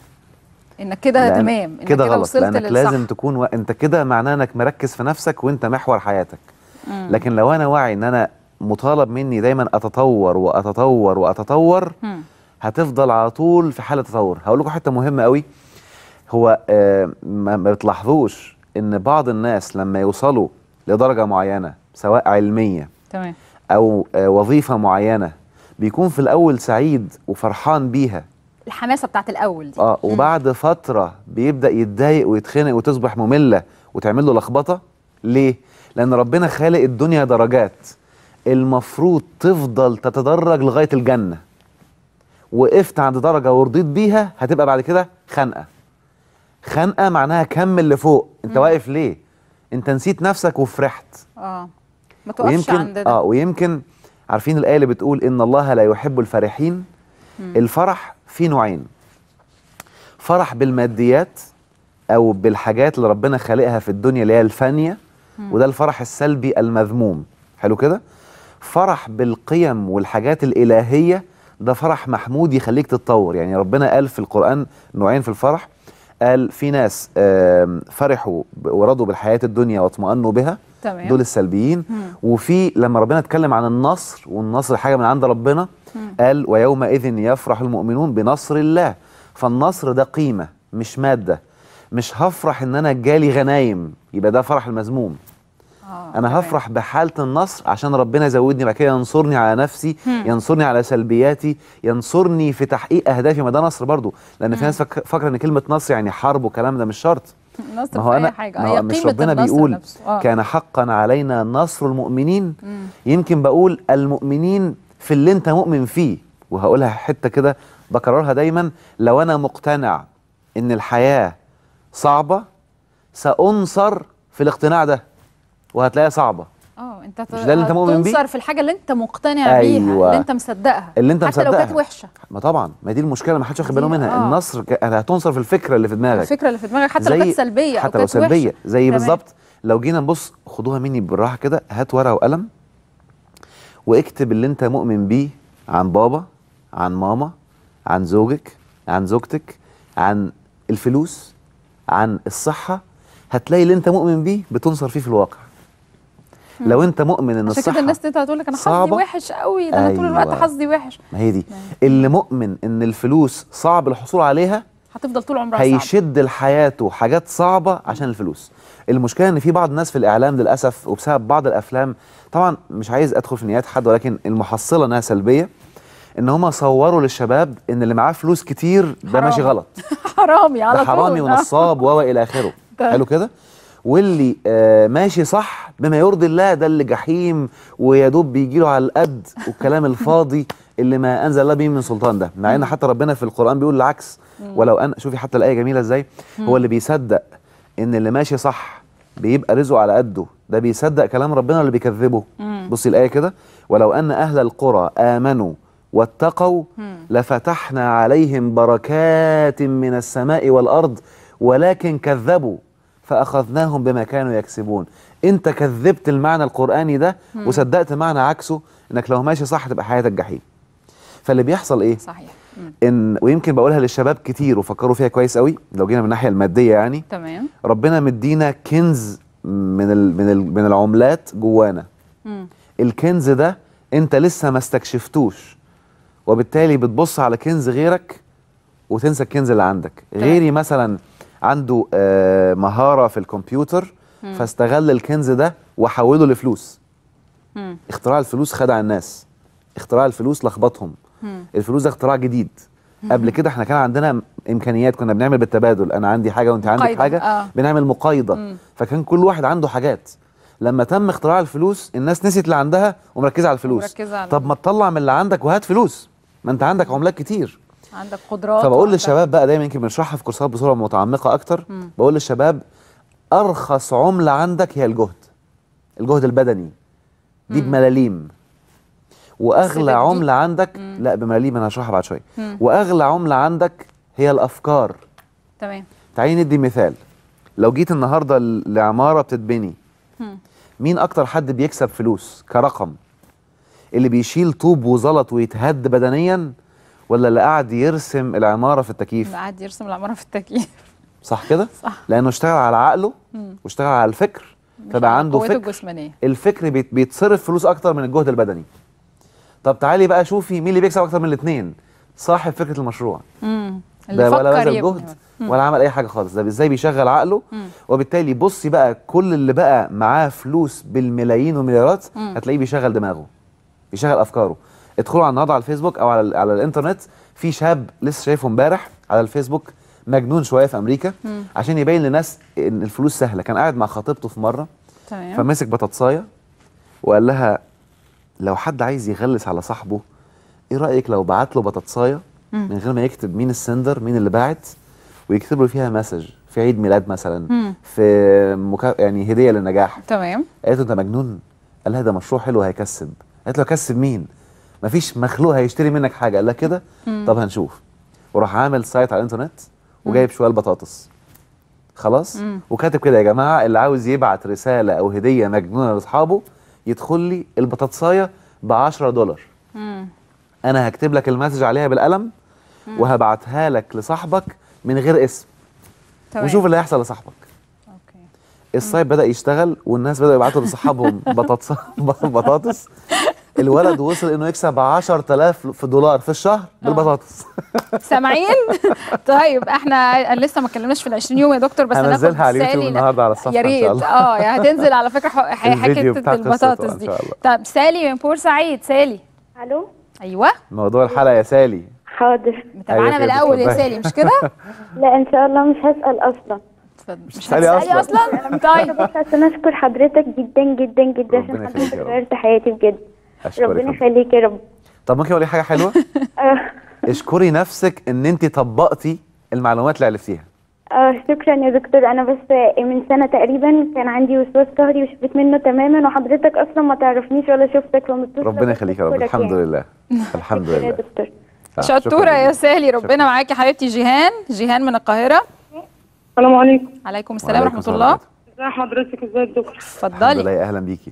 انك كده لأن تمام انك كده غلط وصلت لانك للصح. لازم تكون و... انت كده معناه انك مركز في نفسك وانت محور حياتك مم. لكن لو انا واعي ان انا مطالب مني دايما اتطور واتطور واتطور مم. هتفضل على طول في حاله تطور هقول لكم حته مهمه قوي هو آه ما, ما بتلاحظوش ان بعض الناس لما يوصلوا لدرجه معينه سواء علميه تمام او آه وظيفه معينه بيكون في الاول سعيد وفرحان بيها الحماسه بتاعت الاول دي اه وبعد فتره بيبدا يتضايق ويتخنق وتصبح ممله وتعمل له لخبطه ليه لان ربنا خالق الدنيا درجات المفروض تفضل تتدرج لغايه الجنه وقفت عند درجه ورضيت بيها هتبقى بعد كده خنقه خنقه معناها كمل لفوق انت واقف ليه انت نسيت نفسك وفرحت اه ما توقفش ويمكن عند ده اه ويمكن عارفين الايه اللي بتقول ان الله لا يحب الفرحين الفرح فيه نوعين فرح بالماديات او بالحاجات اللي ربنا خالقها في الدنيا اللي هي الفانيه وده الفرح السلبي المذموم حلو كده فرح بالقيم والحاجات الالهيه ده فرح محمود يخليك تتطور يعني ربنا قال في القران نوعين في الفرح قال في ناس آم، فرحوا ب- ورضوا بالحياه الدنيا واطمأنوا بها تمام. دول السلبيين وفي لما ربنا اتكلم عن النصر والنصر حاجه من عند ربنا قال ويومئذ يفرح المؤمنون بنصر الله فالنصر ده قيمه مش ماده مش هفرح ان انا جالي غنايم يبقى ده فرح المذموم آه، انا تمام. هفرح بحاله النصر عشان ربنا يزودني بعد كده ينصرني على نفسي ينصرني على سلبياتي ينصرني في تحقيق اهدافي ما ده نصر برضو لان في ناس فاك- فاكره ان كلمه نصر يعني حرب والكلام ده مش شرط نصر ما هو في انا اي حاجه ما هي هو مش قيمة ربنا النصر بيقول نفسه. آه. كان حقا علينا نصر المؤمنين يمكن بقول المؤمنين في اللي انت مؤمن فيه وهقولها حته كده بكررها دايما لو انا مقتنع ان الحياه صعبه سانصر في الاقتناع ده وهتلاقيها صعبه اه انت مش ده اللي انت مؤمن بيه؟ تنصر في الحاجه اللي انت مقتنع بيها أيوة. اللي انت مصدقها اللي انت حتى لو مصدقها. كانت وحشه ما طبعا ما دي المشكله ما حدش واخد باله دي- منها آه. النصر ك- هتنصر في الفكره اللي في دماغك الفكره اللي في دماغك حتى لو كانت سلبيه حتى او لو كانت وحشة. سلبيه زي تمام. بالظبط لو جينا نبص خدوها مني بالراحه كده هات ورقه وقلم واكتب اللي انت مؤمن بيه عن بابا عن ماما عن زوجك عن زوجتك عن الفلوس عن الصحه هتلاقي اللي انت مؤمن بيه بتنصر فيه في الواقع لو انت مؤمن ان عشان الصحه كده الناس انت هتقول لك انا حظي صعبة. وحش قوي ده انا طول الوقت أيوة. حظي وحش ما هي دي اللي مؤمن ان الفلوس صعب الحصول عليها هتفضل طول عمرها صعبه هيشد لحياته حاجات صعبة عشان الفلوس المشكلة ان في بعض الناس في الاعلام للاسف وبسبب بعض الافلام طبعا مش عايز ادخل في نيات حد ولكن المحصلة انها سلبية ان هم صوروا للشباب ان اللي معاه فلوس كتير ده حرام. ماشي غلط حرامي على ده طول حرامي آه. ونصاب و الى اخره طيب. حلو كده واللي آه ماشي صح بما يرضي الله ده اللي جحيم ويا دوب بيجي له على القد والكلام الفاضي اللي ما انزل الله به من سلطان ده مع ان حتى ربنا في القران بيقول العكس ولو ان شوفي حتى الايه جميله ازاي هو اللي بيصدق ان اللي ماشي صح بيبقى رزقه على قده ده بيصدق كلام ربنا اللي بيكذبه بصي الايه كده ولو ان اهل القرى امنوا واتقوا لفتحنا عليهم بركات من السماء والارض ولكن كذبوا فاخذناهم بما كانوا يكسبون انت كذبت المعنى القراني ده وصدقت معنى عكسه انك لو ماشي صح تبقى حياتك جحيم فاللي بيحصل ايه صحيح مم. ان ويمكن بقولها للشباب كتير وفكروا فيها كويس قوي لو جينا من الناحيه الماديه يعني تمام ربنا مدينا كنز من ال من ال من العملات جوانا مم. الكنز ده انت لسه ما استكشفتوش وبالتالي بتبص على كنز غيرك وتنسى الكنز اللي عندك غيري مثلا عنده آه مهارة في الكمبيوتر فاستغل الكنز ده وحوله لفلوس مم. اختراع الفلوس خدع الناس اختراع الفلوس لخبطهم مم. الفلوس ده اختراع جديد قبل كده احنا كان عندنا امكانيات كنا بنعمل بالتبادل انا عندي حاجه وانت عندك مقايضة، حاجه آه. بنعمل مقايضه مم. فكان كل واحد عنده حاجات لما تم اختراع الفلوس الناس نسيت اللي عندها ومركزه على الفلوس ومركزة على- طب ما تطلع من اللي عندك وهات فلوس ما انت عندك عملات كتير عندك قدرات فبقول وعندك- للشباب بقى دايما يمكن بنشرحها في كورسات بصوره متعمقه اكتر مم. بقول للشباب ارخص عمله عندك هي الجهد الجهد البدني دي بملاليم واغلى ده جديد. عمله عندك لا بملاليم انا هشرحها بعد شويه مم. واغلى عمله عندك هي الافكار تمام تعالي ندي مثال لو جيت النهارده ل- لعماره بتتبني مم. مين اكتر حد بيكسب فلوس كرقم اللي بيشيل طوب وزلط ويتهد بدنيا ولا اللي قاعد يرسم العماره في التكييف اللي قاعد يرسم العماره في التكييف صح كده صح. لانه اشتغل على عقله مم. واشتغل على الفكر مش فبقى على عنده قوته فكر الجسمانيه الفكر بيت بيتصرف فلوس اكتر من الجهد البدني طب تعالي بقى شوفي مين اللي بيكسب اكتر من الاثنين صاحب فكره المشروع مم. اللي ده ولا فكر بذل يبني. جهد ولا عمل اي حاجه خالص ده ازاي بيشغل عقله وبالتالي بصي بقى كل اللي بقى معاه فلوس بالملايين والمليارات مم. هتلاقيه بيشغل دماغه بيشغل افكاره ادخلوا على النهارده على الفيسبوك او على على الانترنت في شاب لسه شايفه امبارح على الفيسبوك مجنون شويه في امريكا مم. عشان يبين للناس ان الفلوس سهله كان قاعد مع خطيبته في مره تمام فمسك بطاطسايه وقال لها لو حد عايز يغلس على صاحبه ايه رايك لو بعت له بطاطسايه مم. من غير ما يكتب مين السندر مين اللي باعت ويكتب له فيها مسج في عيد ميلاد مثلا مم. في مكا... يعني هديه للنجاح تمام قالت له انت مجنون قال لها ده مشروع حلو هيكسب قالت له اكسب مين مفيش مخلوق هيشتري منك حاجه قال لها كده طب هنشوف وراح عامل سايت على الانترنت وجايب شويه بطاطس خلاص وكاتب كده يا جماعه اللي عاوز يبعت رساله او هديه مجنونه لاصحابه يدخل لي البطاطسايه ب 10 دولار انا هكتب لك المسج عليها بالقلم وهبعتها لك لصاحبك من غير اسم تمام. وشوف اللي هيحصل لصاحبك اوكي السايت بدا يشتغل والناس بداوا يبعتوا لصحابهم بطاطس بطاطس الولد وصل انه يكسب 10000 في دولار في الشهر بالبطاطس سامعين طيب احنا لسه ما اتكلمناش في ال 20 يوم يا دكتور بس هناخد هنزلها على اليوتيوب سالي- النهارده على الصفحه يا ان ريت شاء الله اه يعني هتنزل على فكره ح- ح- الفيديو حكايه بتاع البطاطس قصته إن دي شاء الله. طب سالي من بورسعيد سالي الو ايوه موضوع الحلقه يا سالي حاضر متابعانا أيوة من كده، الاول يا اتفضلي. سالي مش كده لا ان شاء الله مش هسال اصلا اتفضل. مش تسألي هتسالي أصلاً. اصلا طيب بس عشان اشكر حضرتك جدا جدا جدا عشان ربنا يخليك حضرتك يا رب. غيرت حياتي بجد اشكرك ربنا يا رب. يخليك يا رب طب ممكن اقول لك حاجه حلوه اه اشكري نفسك ان انت طبقتي المعلومات اللي عرفتيها اه شكرا يا دكتور انا بس من سنه تقريبا كان عندي وسواس قهري وشفيت منه تماما وحضرتك اصلا ما تعرفنيش ولا شفتك فمتصله ربنا بس يخليك يا رب أشكرك الحمد يعني. لله الحمد شكرا يا لله دكتور آه، شطوره شكراً يا لك. سالي ربنا شكراً. معاكي حبيبتي جيهان جيهان من القاهره السلام عليكم عليكم السلام وعليكم ورحمه الله ازي حضرتك ازي الدكتور الحمد اتفضلي لله اهلا بيكي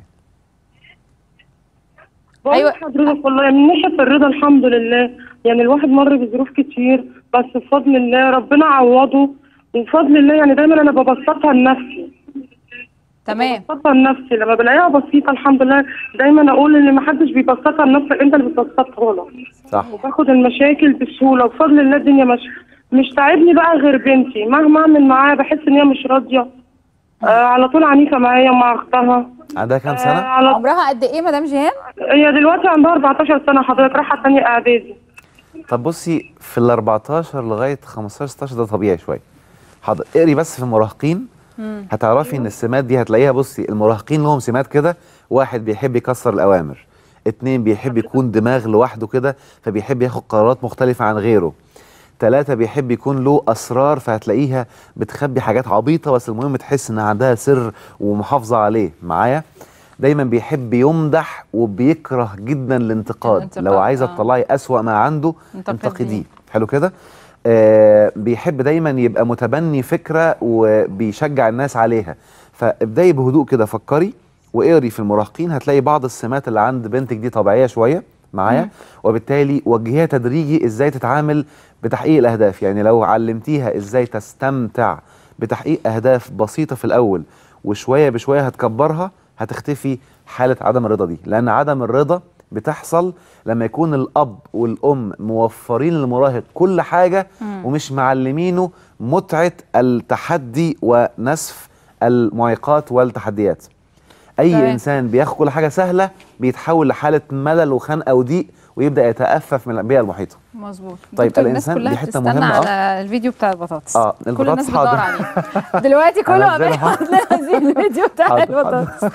بقول أيوة. حضرتك والله من ناحيه الرضا الحمد لله يعني الواحد مر بظروف كتير بس بفضل الله ربنا عوضه وبفضل الله يعني دايما انا ببسطها لنفسي تمام ببسطها لنفسي لما بلاقيها بسيطه الحمد لله دايما اقول ان ما حدش بيبسطها لنفسك انت اللي بتبسطها لك صح وباخد المشاكل بسهوله وبفضل الله الدنيا ماشيه مش تعبني بقى غير بنتي مهما اعمل معاها بحس ان هي مش راضيه آه على طول عنيفه معايا ومع اختها عندها كام آه سنه على عمرها قد ايه مدام جيهان هي دلوقتي عندها 14 سنه حضرتك رايحه تانية اعدادي طب بصي في ال 14 لغايه 15 16 ده طبيعي شويه حاضر اقري بس في المراهقين هتعرفي ان السمات دي هتلاقيها بصي المراهقين لهم سمات كده واحد بيحب يكسر الاوامر اتنين بيحب يكون دماغ لوحده كده فبيحب ياخد قرارات مختلفه عن غيره ثلاثة بيحب يكون له أسرار فهتلاقيها بتخبي حاجات عبيطة بس المهم تحس إن عندها سر ومحافظة عليه معايا دايما بيحب يمدح وبيكره جدا الانتقاد الانتقاد، لو عايزة آه. تطلعي أسوأ ما عنده انتقديه. انتقديه حلو كده آه بيحب دايما يبقى متبني فكرة وبيشجع الناس عليها فابدأي بهدوء كده فكري واقري في المراهقين هتلاقي بعض السمات اللي عند بنتك دي طبيعية شوية معايا وبالتالي وجهيها تدريجي ازاي تتعامل بتحقيق الاهداف يعني لو علمتيها ازاي تستمتع بتحقيق اهداف بسيطة في الاول وشوية بشوية هتكبرها هتختفي حالة عدم الرضا دي لان عدم الرضا بتحصل لما يكون الاب والام موفرين للمراهق كل حاجة ومش معلمينه متعة التحدي ونسف المعيقات والتحديات اي تمام. انسان بياخد كل حاجه سهله بيتحول لحاله ملل وخنقه وضيق ويبدا يتأفف من البيئه المحيطه مظبوط طيب، دكتور، الإنسان الناس دي كلها حتة بتستنى مهمة، آه. على الفيديو بتاع البطاطس آه، كل البطاطس الناس بتدور حاضر. عليه دلوقتي كله عمال هنزلها. يحط لنا هذه الفيديو بتاع حاضر، البطاطس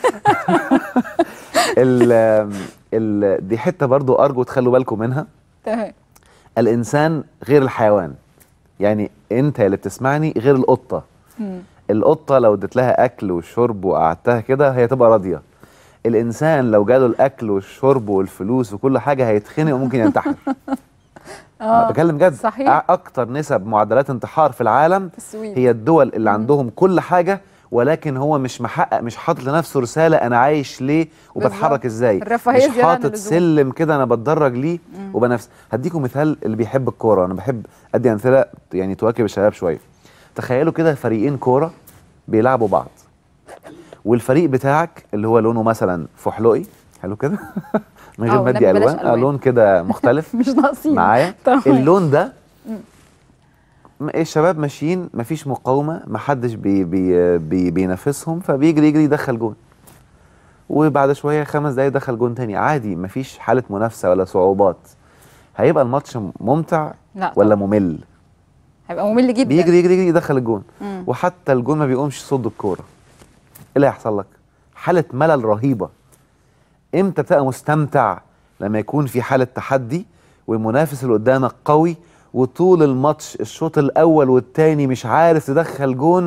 ال ال دي حته برضو ارجو تخلوا بالكم منها تمام الانسان غير الحيوان يعني انت اللي بتسمعني غير القطه مم. القطه لو اديت لها اكل وشرب وقعدتها كده هي تبقى راضيه الانسان لو جاله الاكل والشرب والفلوس وكل حاجه هيتخنق وممكن ينتحر اه بكلم جد صحيح. أ- اكتر نسب معدلات انتحار في العالم في السويد. هي الدول اللي عندهم كل حاجه ولكن هو مش محقق مش حاطط لنفسه رساله انا عايش ليه وبتحرك بالظبط. ازاي الرفاهية مش زيادة عن حاطط اللزوم. سلم كده انا بتدرج ليه وبنفس هديكم مثال اللي بيحب الكوره انا بحب ادي امثله يعني تواكب الشباب شويه تخيلوا كده فريقين كوره بيلعبوا بعض والفريق بتاعك اللي هو لونه مثلا فحلقي حلو كده من آه، غير والنبي بدي بلاش الوان آه، ألوان. لون كده مختلف مش ناقصين معايا تمام. اللون ده م- الشباب ماشيين مفيش مقاومه محدش بي بي بي بينافسهم فبيجري يجري يدخل جون وبعد شويه خمس دقايق دخل جون تاني عادي مفيش حاله منافسه ولا صعوبات هيبقى الماتش ممتع لا ولا طبعاً. ممل هيبقى ممل جدا بيجري يجري يجري يدخل الجون مم. وحتى الجون ما بيقومش صد الكوره ايه اللي هيحصل لك حاله ملل رهيبه امتى بتبقى مستمتع لما يكون في حاله تحدي والمنافس اللي قدامك قوي وطول الماتش الشوط الاول والتاني مش عارف تدخل جون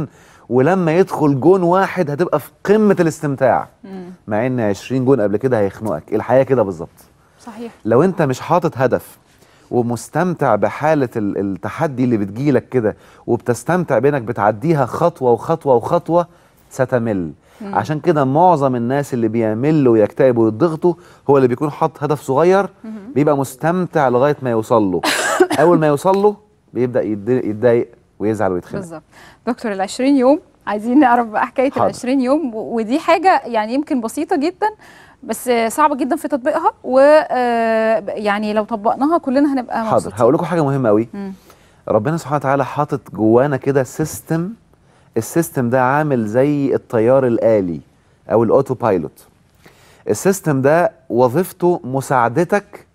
ولما يدخل جون واحد هتبقى في قمه الاستمتاع مع ان 20 جون قبل كده هيخنقك الحياه كده بالظبط صحيح لو انت مش حاطط هدف ومستمتع بحالة ال- التحدي اللي بتجيلك كده وبتستمتع بانك بتعديها خطوة وخطوة وخطوة ستمل عشان كده معظم الناس اللي بيملوا ويكتئبوا ويضغطوا هو اللي بيكون حاطط هدف صغير بيبقى مستمتع لغاية ما يوصل له أول ما يوصل له بيبدأ يتض- يتضايق ويزعل ويتخانق بالظبط دكتور ال 20 يوم عايزين نعرف بقى حكايه ال حاضر. 20 يوم و- ودي حاجه يعني يمكن بسيطه جدا بس صعبه جدا في تطبيقها و آه، يعني لو طبقناها كلنا هنبقى حاضر مبسوطين هقول لكم حاجة مهمة قوي مم. ربنا سبحانه وتعالى حاطط جوانا كده سيستم السيستم ده عامل زي الطيار الآلي أو الأوتو بايلوت السيستم ده وظيفته مساعدتك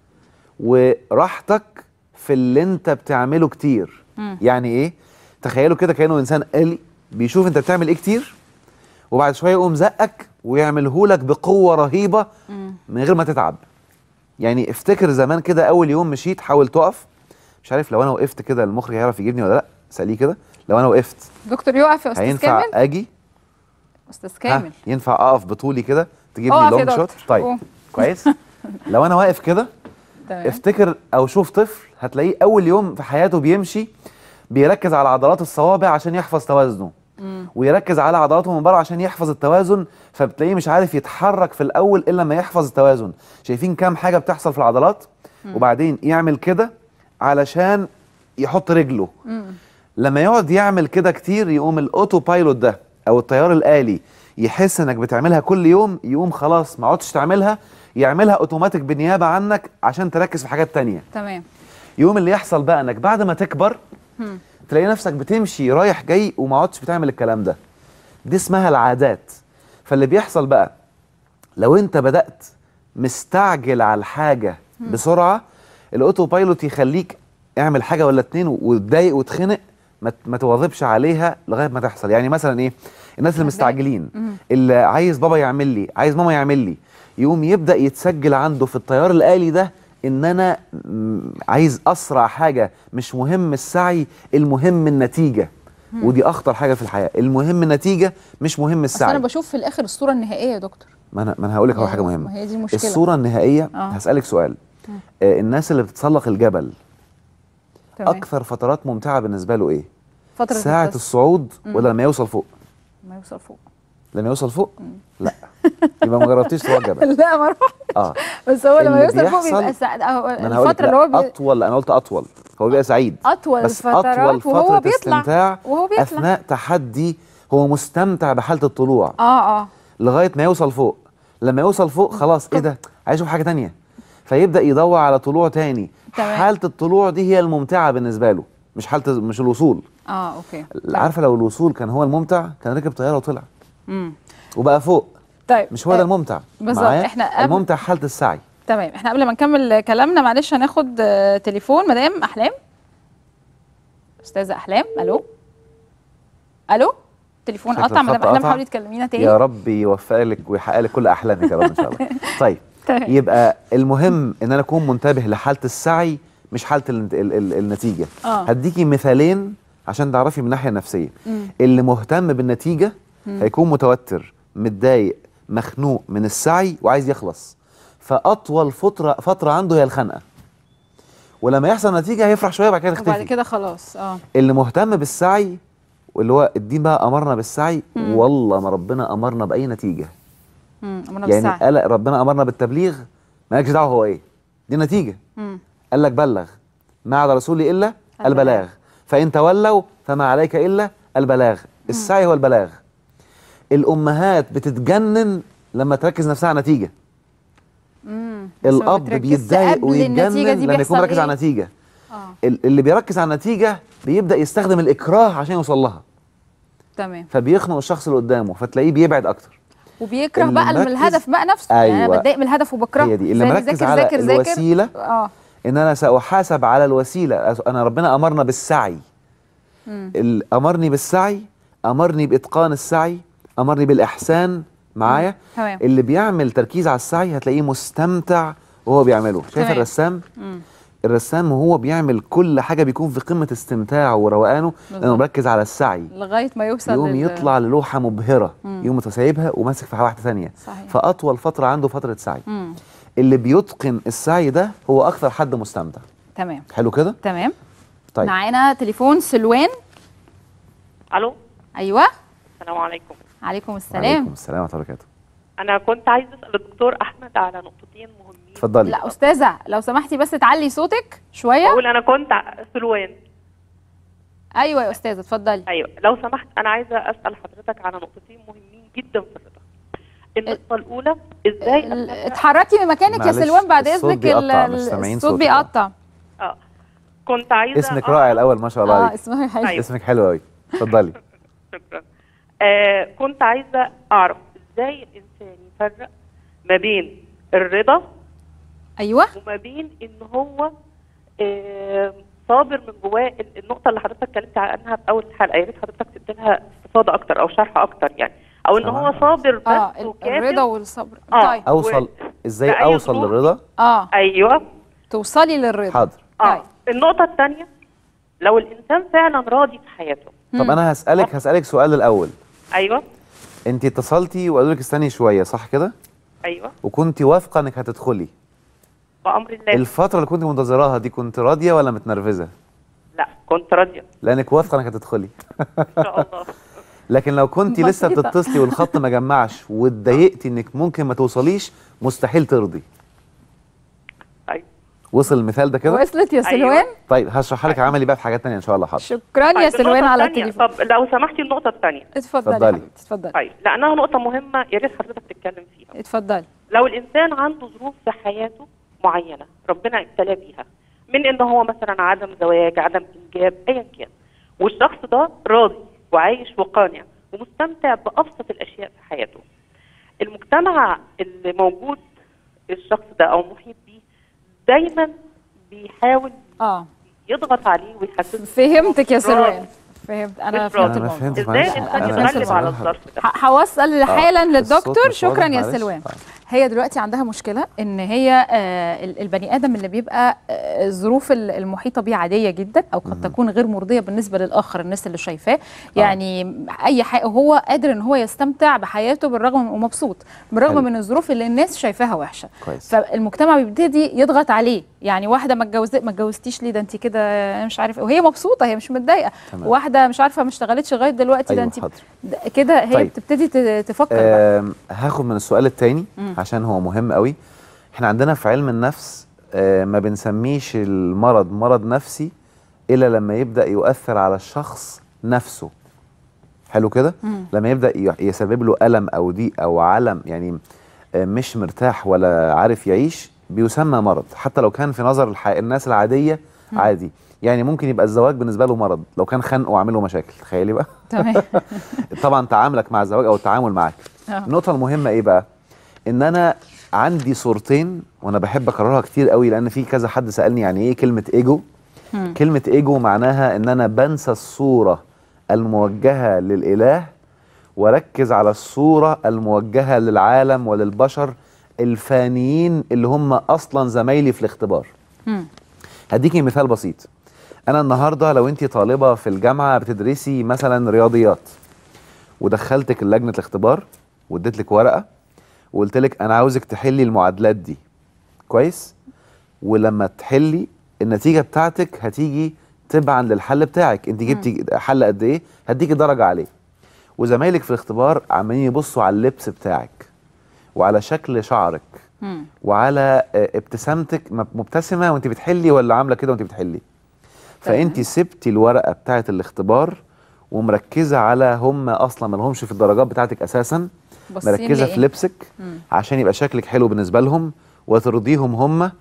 وراحتك في اللي انت بتعمله كتير مم. يعني ايه تخيلوا كده كأنه إنسان آلي بيشوف انت بتعمل ايه كتير وبعد شوية يقوم زقك ويعمله لك بقوة رهيبة مم. من غير ما تتعب يعني افتكر زمان كده اول يوم مشيت حاول تقف مش عارف لو انا وقفت كده المخرج هيعرف يجيبني ولا لا اساليه كده لو انا وقفت دكتور يقف يا استاذ هينفع كامل اجي استاذ ها كامل ينفع اقف بطولي كده تجيب اقف لي يا لونج دكتور. شوت طيب قوم. كويس لو انا واقف كده تمام افتكر او شوف طفل هتلاقيه اول يوم في حياته بيمشي بيركز على عضلات الصوابع عشان يحفظ توازنه ويركز على عضلاته من بره عشان يحفظ التوازن فبتلاقيه مش عارف يتحرك في الاول الا لما يحفظ التوازن شايفين كام حاجه بتحصل في العضلات وبعدين يعمل كده علشان يحط رجله لما يقعد يعمل كده كتير يقوم الاوتو بايلوت ده او الطيار الالي يحس انك بتعملها كل يوم يقوم خلاص ما عدتش تعملها يعملها اوتوماتيك بالنيابه عنك عشان تركز في حاجات تانية تمام يوم اللي يحصل بقى انك بعد ما تكبر تلاقي نفسك بتمشي رايح جاي وما عدتش بتعمل الكلام ده دي اسمها العادات فاللي بيحصل بقى لو انت بدأت مستعجل على الحاجة بسرعة الاوتو بايلوت يخليك اعمل حاجة ولا اتنين وتضايق وتخنق ما ت- ما تواظبش عليها لغاية ما تحصل يعني مثلا ايه الناس اللي مستعجلين اللي عايز بابا يعمل لي عايز ماما يعمل لي يقوم يبدأ يتسجل عنده في التيار الآلي ده ان انا م- عايز اسرع حاجة مش مهم السعي المهم النتيجة ودي اخطر حاجة في الحياة المهم النتيجة مش مهم بس انا السعي بشوف في الاخر الصوره النهائيه يا دكتور ما انا ما انا هقول لك على يعني حاجه ما مهمه هي دي المشكلة. الصوره النهائيه آه. هسالك سؤال آه الناس اللي بتتسلق الجبل تمام اكثر فترات ممتعه بالنسبه له ايه فتره ساعه التس- الصعود ولا لما يوصل فوق ما يوصل فوق لما يوصل فوق لا يبقى ما جربتيش تروح جبل لا ما اروح اه بس هو لما اللي يوصل فوق بيحصل- بيبقى سعد أهو ما انا هقول لك الفتره اللي هو لا بي... اطول انا قلت اطول هو بيبقى سعيد اطول بس الفترات اطول وهو فتره بيطلع استمتاع وهو بيطلع اثناء تحدي هو مستمتع بحاله الطلوع اه اه لغايه ما يوصل فوق لما يوصل فوق خلاص ايه ده عايز اشوف حاجه تانية فيبدا يدور على طلوع تاني تمام. حاله الطلوع دي هي الممتعه بالنسبه له مش حاله مش الوصول اه اوكي عارفه لو الوصول كان هو الممتع كان ركب طياره وطلع امم وبقى فوق طيب مش هو ده آه، الممتع بالظبط. معايا؟ إحنا قبل- الممتع حاله السعي تمام احنا قبل ما نكمل كلامنا معلش هناخد آه، تليفون مدام احلام استاذه احلام الو الو تليفون شكل قطع مدام الخط احلام قطع. حاولي تكلمينا تاني يا رب يوفق لك ويحقق لك كل احلامك يا رب ان شاء الله طيب تمام. يبقى المهم ان انا اكون منتبه لحاله السعي مش حاله ال ال ال النتيجه آه. هديكي مثالين عشان تعرفي من الناحيه النفسيه اللي مهتم بالنتيجه هيكون متوتر متضايق مخنوق من السعي وعايز يخلص فاطول فتره فتره عنده هي الخنقه ولما يحصل نتيجه هيفرح شويه بعد كده وبعد تختفي كده خلاص اه اللي مهتم بالسعي واللي هو الدين بقى امرنا بالسعي والله ما ربنا امرنا باي نتيجه امم امرنا يعني بالسعي قال ربنا امرنا بالتبليغ مالكش دعوه هو ايه دي نتيجه مم. قال لك بلغ ما على رسولي الا البلاغ. البلاغ فان تولوا فما عليك الا البلاغ السعي هو البلاغ الامهات بتتجنن لما تركز نفسها على نتيجه امم بس ما الاب بتركزش بيتضايق قبل النتيجة ويتجنن دي لما يكون بيحصل مركز إيه؟ على نتيجه اه ال- اللي بيركز على النتيجه بيبدا يستخدم الاكراه عشان يوصل لها تمام فبيخنق الشخص اللي قدامه فتلاقيه بيبعد اكتر وبيكره اللي بقى من مركز- الهدف بقى نفسه يعني انا أيوة. بتضايق من الهدف وبكرهه هي دي اللي زي مركز ذاكر على ذاكر ذاكر الوسيله اه ان انا ساحاسب على الوسيله أس- انا ربنا امرنا بالسعي ال- امرني بالسعي امرني باتقان السعي امرني بالاحسان معايا تمام. اللي بيعمل تركيز على السعي هتلاقيه مستمتع وهو بيعمله شايف تمام. الرسام مم. الرسام وهو بيعمل كل حاجه بيكون في قمه استمتاعه وروقانه لانه بالظبط. مركز على السعي لغايه ما يوصل يقوم لل- يطلع للوحه مبهره مم. يقوم سايبها وماسك في واحده ثانيه صحيح فاطول فتره عنده فتره سعي مم. اللي بيتقن السعي ده هو اكثر حد مستمتع تمام حلو كده تمام طيب معانا تليفون سلوان الو ايوه السلام عليكم عليكم السلام وعليكم السلام ورحمه الله وبركاته انا كنت عايزه اسال الدكتور احمد على نقطتين مهمين اتفضلي لا استاذه لو سمحتي بس تعلي صوتك شويه بقول انا كنت ع- سلوان ايوه يا استاذه اتفضلي ايوه لو سمحت انا عايزه اسال حضرتك على نقطتين مهمين جدا في الرضا النقطه الاولى ازاي ال- أستمتع- اتحركي من مكانك يا معلش، سلوان بعد الصوت اذنك بيقطع، ال- مش سامعين الصوت صوتك. بيقطع اه كنت عايزه اسمك أعرف- رائع الاول ما شاء الله اه عليك اسمها حلو أيوة. اسمك حلو قوي اتفضلي شكرا آه كنت عايزه اعرف ازاي الانسان يفرق ما بين الرضا ايوه وما بين ان هو آه صابر من جواه ال- النقطه اللي حضرتك اتكلمت عنها في اول الحلقه يا ريت حضرتك تدي لها استفاضه اكتر او شرح اكتر يعني او ان هو طبعاً. صابر بس اه ال- وكاتم. الرضا والصبر آه. طيب اوصل ازاي بأي اوصل ظروف؟ للرضا اه ايوه توصلي للرضا حاضر اه طيب. النقطه الثانيه لو الانسان فعلا راضي في حياته طب مم. انا هسالك هسالك سؤال الاول ايوه انت اتصلتي وقالوا لك استني شويه صح كده ايوه وكنت واثقه انك هتدخلي بامر الله الفتره اللي كنت منتظراها دي كنت راضيه ولا متنرفزه لا كنت راضيه لانك واثقه انك هتدخلي ان شاء الله لكن لو كنت لسه بسيطة. بتتصلي والخط ما جمعش واتضايقتي انك ممكن ما توصليش مستحيل ترضي ايوه وصل المثال ده كده وصلت يا أيوة. سلوان طيب هشرح لك عملي بقى في حاجات تانية ان شاء الله حاضر شكرا يا طيب، سلوان النقطة على التانية. التليفون طب لو سمحتي النقطه الثانيه اتفضلي اتفضلي. يا حبيبتي اتفضلي طيب لانها نقطه مهمه يا ريت حضرتك تتكلم فيها اتفضلي لو الانسان عنده ظروف في حياته معينه ربنا ابتلى بيها من ان هو مثلا عدم زواج عدم انجاب ايا كان والشخص ده راضي وعايش وقانع ومستمتع بابسط الاشياء في حياته المجتمع اللي موجود الشخص ده او محيط بيه دايما بيحاول اه يضغط عليه ويحسسه فهمتك يا إنه راضي. سلوان فهمت انا مش فهمت راضي. انا الموضوع فهمت ازاي معلش الانسان أنا يتغلب فهمت على معلش. الظرف ده ه- هوصل حالا الصوت للدكتور مش شكرا واضح، يا معلش. سلوان طيب. هي دلوقتي عندها مشكله ان هي آه، ال- البني ادم اللي بيبقى آه، الظروف ال- المحيطه بيه عاديه جدا او قد تكون غير مرضيه بالنسبه للاخر الناس اللي شايفاه يعني اي حاجه هو قادر ان هو يستمتع بحياته بالرغم من ومبسوط بالرغم حلو. من الظروف اللي الناس شايفاها وحشه كويس فالمجتمع بيبتدي يضغط عليه يعني واحده ما اتجوزت ما اتجوزتيش ليه ده انت كده مش عارف إيه. وهي مبسوطه هي مش متضايقه تمام. واحده مش عارفه ما اشتغلتش لغايه دلوقتي ده ايوه انت حاضر ده- كده هي طيب. بتبتدي ت- تفكر بقى آم، هاخد من السؤال التاني مم. عشان هو مهم قوي احنا عندنا في علم النفس آه، ما بنسميش المرض مرض نفسي الا لما يبدا يؤثر على الشخص نفسه حلو كده مم. لما يبدا ي- يسبب له الم او ضيق او علم يعني آه، مش مرتاح ولا عارف يعيش بيسمى مرض حتى لو كان في نظر الح... الناس العاديه عادي يعني ممكن يبقى الزواج بالنسبه له مرض لو كان خانقه وعامل له مشاكل تخيلي بقى تمام طبعا تعاملك مع الزواج او التعامل معك آه. النقطه المهمه ايه بقى ان انا عندي صورتين وانا بحب اكررها كتير قوي لان في كذا حد سالني يعني ايه كلمه ايجو مم. كلمه ايجو معناها ان انا بنسى الصوره الموجهه للاله واركز على الصوره الموجهه للعالم وللبشر الفانيين اللي هم اصلا زمايلي في الاختبار مم. هديكي مثال بسيط انا النهارده لو انت طالبه في الجامعه بتدرسي مثلا رياضيات ودخلتك لجنه الاختبار واديت لك ورقه وقلت لك انا عاوزك تحلي المعادلات دي كويس ولما تحلي النتيجه بتاعتك هتيجي تبعا للحل بتاعك انت جبتي حل قد ايه هديكي درجه عليه وزمايلك في الاختبار عمالين يبصوا على اللبس بتاعك وعلى شكل شعرك مم. وعلى آه، ابتسامتك م- مبتسمه وانت بتحلي ولا عامله كده وانت بتحلي فانت سبتي الورقه بتاعه الاختبار ومركزه على هم اصلا ما لهمش في الدرجات بتاعتك اساسا باصين مركزه لإيه؟ في لبسك مم. عشان يبقى شكلك حلو بالنسبه لهم وترضيهم هم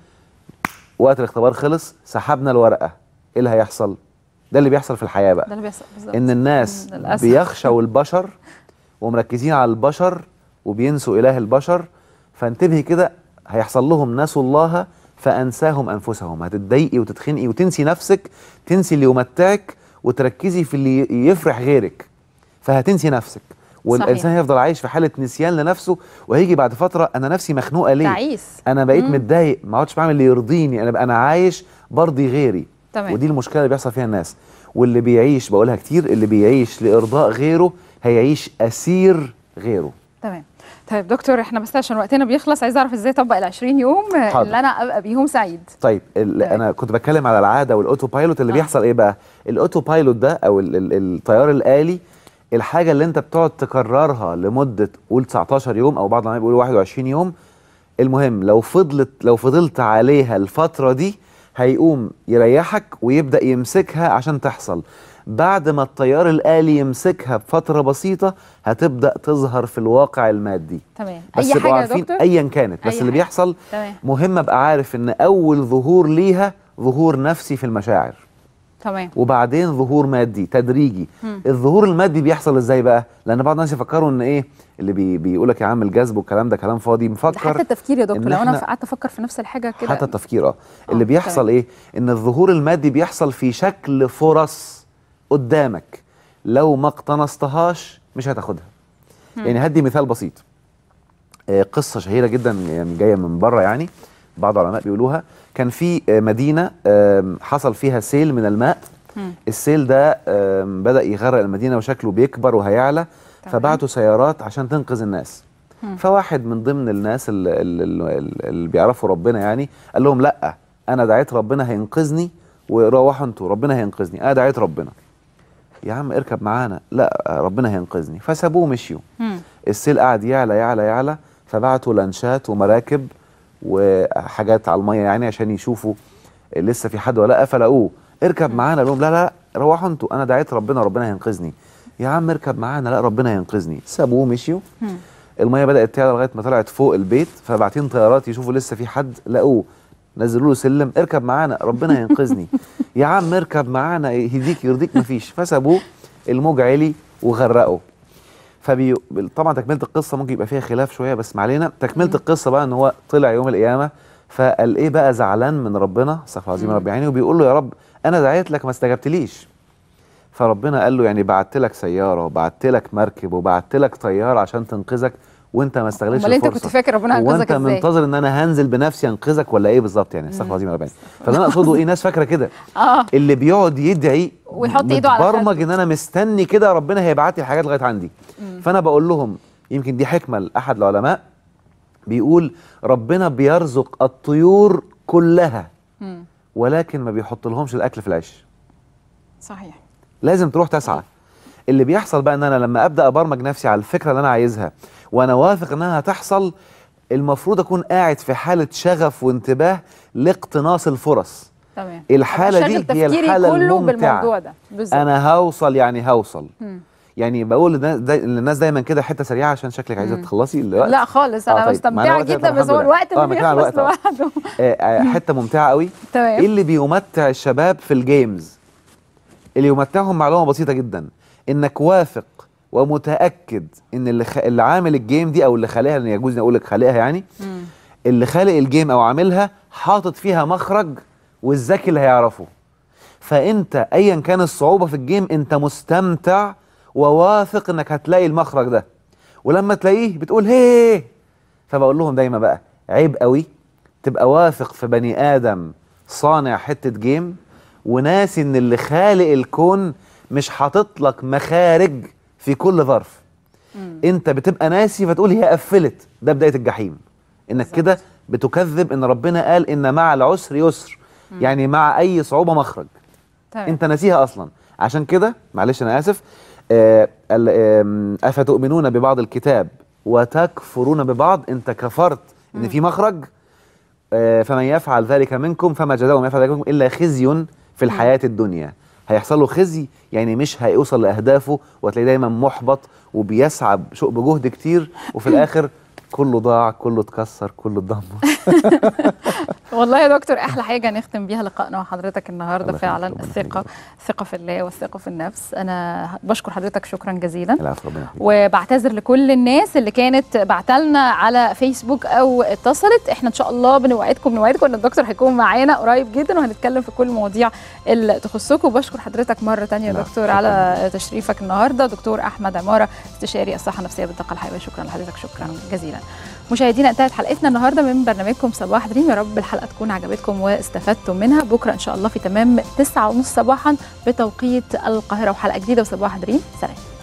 وقت الاختبار خلص سحبنا الورقه ايه اللي هيحصل ده اللي بيحصل في الحياه بقى ده اللي بيحصل بالظبط ان الناس مم، للأسف. بيخشوا البشر ومركزين على البشر وبينسوا اله البشر فانتبهي كده هيحصل لهم نسوا الله فانساهم انفسهم هتتضايقي وتتخنقي وتنسي نفسك تنسي اللي يمتعك وتركزي في اللي يفرح غيرك فهتنسي نفسك والانسان هيفضل عايش في حاله نسيان لنفسه وهيجي بعد فتره انا نفسي مخنوقه ليه تعيس انا بقيت مم. متضايق ما عادش بعمل اللي يرضيني انا انا عايش برضي غيري تمام. ودي المشكله اللي بيحصل فيها الناس واللي بيعيش بقولها كتير اللي بيعيش لارضاء غيره هيعيش اسير غيره تمام طيب دكتور احنا بس عشان وقتنا بيخلص عايز اعرف ازاي اطبق ال 20 يوم آه، حاضر. اللي انا ابقى بيهم سعيد طيب ال- تمام. انا كنت بتكلم على العاده والاوتو بايلوت اللي آه. آه. بيحصل ايه بقى الاوتو بايلوت ده او ال ال الطيار الالي الحاجه اللي انت بتقعد تكررها لمده قول 19 يوم او بعض العلماء بيقولوا 21 يوم المهم لو فضلت لو فضلت عليها الفتره دي هيقوم يريحك ويبدا يمسكها عشان تحصل بعد ما الطيار الالي يمسكها بفتره بسيطه هتبدا تظهر في الواقع المادي تمام بس اي تبقوا حاجه يا عارفين دكتور ايا كانت بس أي اللي حاجة. بيحصل تمام مهم ابقى عارف ان اول ظهور ليها ظهور نفسي في المشاعر تمام وبعدين ظهور مادي تدريجي مم. الظهور المادي بيحصل ازاي بقى لان بعض الناس يفكروا ان ايه اللي بي بيقول لك يا عم الجذب والكلام ده كلام فاضي ده حتى مفكر التفكير يا دكتور إن لو انا إحنا- قعدت افكر في نفس الحاجه كده حتى التفكير اه آه، اللي بيحصل تمام. ايه ان الظهور المادي بيحصل في شكل فرص قدامك لو ما اقتنصتهاش مش هتاخدها يعني هدي مثال بسيط آه، قصه شهيره جدا يعني جايه من بره يعني بعض العلماء بيقولوها كان في آه، مدينه آم، حصل فيها سيل من الماء مم. السيل ده آم، بدا يغرق المدينه وشكله بيكبر وهيعلى تمام. فبعتوا سيارات عشان تنقذ الناس مم. فواحد من ضمن الناس اللي, اللي, اللي بيعرفوا ربنا يعني قال لهم لا انا دعيت ربنا هينقذني وروحوا انتوا ربنا هينقذني انا دعيت ربنا يا عم اركب معانا لا ربنا هينقذني فسابوه ومشيوا مم. السيل قعد يعلى يعلى يعلى فبعتوا لانشات ومراكب وحاجات على الميه يعني عشان يشوفوا لسه في حد ولا لا فلقوه اركب معانا لهم لا لا روحوا انتوا انا دعيت ربنا ربنا هينقذني يا عم اركب معانا لا ربنا هينقذني سابوه ومشيوا مم. الميه بدات تعلى لغايه ما طلعت فوق البيت فبعتين طيارات يشوفوا لسه في حد لقوه نزلوا له سلم اركب معانا ربنا هينقذني يا عم اركب معانا يهديك يرضيك مفيش فسابوه الموج عالي وغرقه فبي طبعا تكمله القصه ممكن يبقى فيها خلاف شويه بس ما علينا تكمله القصه بقى ان هو طلع يوم القيامه فقال ايه بقى زعلان من ربنا استغفر الله العظيم يا رب يعني وبيقول له يا رب انا دعيت لك ما استجبتليش فربنا قال له يعني بعت لك سياره وبعت لك مركب وبعت لك طياره عشان تنقذك وانت ما استغلتش امال انت الفرصه كنت فاكر ربنا هو هينقذك انت ازاي منتظر ان انا هنزل بنفسي انقذك ولا ايه بالظبط يعني استغفر الله العظيم يا رب يعني. فاللي انا اقصده ايه ناس فاكره كده اه اللي بيقعد يدعي ويحط إيده على متبرمج خده. ان انا مستني كده ربنا هيبعت لي الحاجات لغايه عندي فانا بقول لهم يمكن دي حكمه لاحد العلماء بيقول ربنا بيرزق الطيور كلها مم. ولكن ما بيحط لهمش الاكل في العيش صحيح لازم تروح تسعى اللي بيحصل بقى ان انا لما ابدا ابرمج نفسي على الفكره اللي انا عايزها وانا واثق انها هتحصل المفروض اكون قاعد في حاله شغف وانتباه لاقتناص الفرص تمام الحالة أبقى دي شاغل هي تفكيري الحالة كله الممتعة. بالموضوع ده بالظبط انا هوصل يعني هوصل مم. يعني بقول للناس, داي للناس دايما كده حته سريعه عشان شكلك عايزه مم. تخلصي الوقت لا خالص آه انا طيب، معانا مستمتعه وقت يا جدا فندم، بس هو الحمد لله. الوقت آه، اللي ما كده على بيخلص الوقت أهو. لوحده آه، آه، حته ممتعه قوي تمام ايه اللي بيمتع الشباب في الجيمز اللي يمتعهم معلومه بسيطه جدا انك واثق ومتاكد ان اللي, خ... اللي عامل الجيم دي او اللي خالقها لان يجوز إني اقول لك خالقها يعني مم. اللي خالق الجيم او عاملها حاطط فيها مخرج والذكي اللي هيعرفه فانت ايا كان الصعوبه في الجيم انت مستمتع وواثق انك هتلاقي المخرج ده ولما تلاقيه بتقول هي فبقول لهم دايما بقى عيب قوي تبقى واثق في بني ادم صانع حته جيم وناسي ان اللي خالق الكون مش حاطط لك مخارج في كل ظرف مم. انت بتبقى ناسي فتقول هي قفلت ده بدايه الجحيم انك بالظبط. كده بتكذب ان ربنا قال ان مع العسر يسر يعني مع اي صعوبه مخرج تمام انت ناسيها اصلا عشان كده معلش انا اسف آه ال- آم، افتؤمنون ببعض الكتاب وتكفرون ببعض انت كفرت ان في مخرج آه فمن يفعل ذلك منكم فما جزاء من يفعل ذلك منكم الا خزي في الحياه الدنيا هيحصل له خزي يعني مش هيوصل لاهدافه وتلاقيه دايما محبط وبيسعى بشو- بجهد كتير وفي الاخر كله ضاع كله اتكسر كله اتدمر والله يا دكتور احلى حاجه نختم بيها لقائنا مع حضرتك النهارده الله يخليك، فعلا ربنا الثقه يخليك. الثقه في الله والثقه في النفس انا بشكر حضرتك شكرا جزيلا العفو ربنا يخليك وبعتذر لكل الناس اللي كانت بعتلنا على فيسبوك او اتصلت احنا ان شاء الله بنوعدكم بنوعدكم ان الدكتور هيكون معانا قريب جدا وهنتكلم في كل المواضيع اللي تخصكم وبشكر حضرتك مره تانية يا لا، دكتور شكراً. على تشريفك النهارده دكتور احمد عماره استشاري الصحه النفسيه بالطاقه الحيويه شكرا لحضرتك شكرا جزيلا مشاهدينا انتهت حلقتنا النهارده من برنامجكم صباح دريم يا رب الحلقه تكون عجبتكم واستفدتم منها بكره ان شاء الله في تمام 9:30 صباحا بتوقيت القاهره وحلقه جديده وصباح دريم سلام